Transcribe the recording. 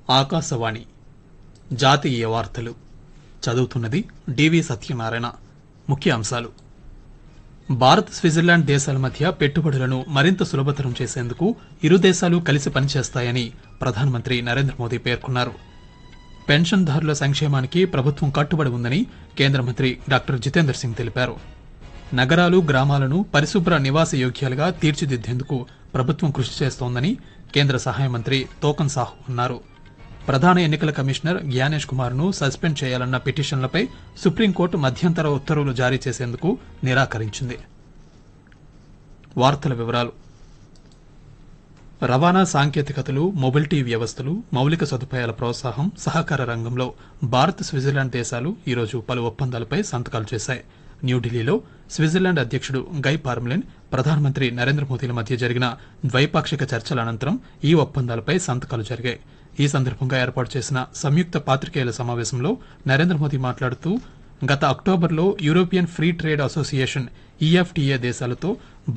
ఆకాశవాణి జాతీయ వార్తలు చదువుతున్నది డివి సత్యనారాయణ ముఖ్య అంశాలు భారత్ స్విట్జర్లాండ్ దేశాల మధ్య పెట్టుబడులను మరింత సులభతరం చేసేందుకు ఇరు దేశాలు కలిసి పనిచేస్తాయని ప్రధానమంత్రి నరేంద్ర మోదీ పేర్కొన్నారు పెన్షన్దారుల సంక్షేమానికి ప్రభుత్వం కట్టుబడి ఉందని కేంద్ర మంత్రి డాక్టర్ జితేందర్ సింగ్ తెలిపారు నగరాలు గ్రామాలను పరిశుభ్ర నివాస యోగ్యాలుగా తీర్చిదిద్దేందుకు ప్రభుత్వం కృషి చేస్తోందని కేంద్ర సహాయ మంత్రి తోకన్ సాహు అన్నారు ప్రధాన ఎన్నికల కమిషనర్ జ్ఞానేష్ కుమార్ ను సస్పెండ్ చేయాలన్న పిటిషన్లపై సుప్రీంకోర్టు మధ్యంతర ఉత్తర్వులు జారీ చేసేందుకు నిరాకరించింది వార్తల వివరాలు రవాణా సాంకేతికతలు మొబిలిటీ వ్యవస్థలు మౌలిక సదుపాయాల ప్రోత్సాహం సహకార రంగంలో భారత్ స్విట్జర్లాండ్ దేశాలు ఈరోజు పలు ఒప్పందాలపై సంతకాలు చేశాయి న్యూఢిల్లీలో స్విట్జర్లాండ్ అధ్యక్షుడు గై పార్మ్లిన్ ప్రధానమంత్రి నరేంద్ర మోదీల మధ్య జరిగిన ద్వైపాక్షిక చర్చల అనంతరం ఈ ఒప్పందాలపై సంతకాలు జరిగాయి ఈ సందర్భంగా ఏర్పాటు చేసిన సంయుక్త పాత్రికేయుల సమావేశంలో నరేంద్ర మోదీ మాట్లాడుతూ గత అక్టోబర్లో European free trade association EFTA దేశాలతో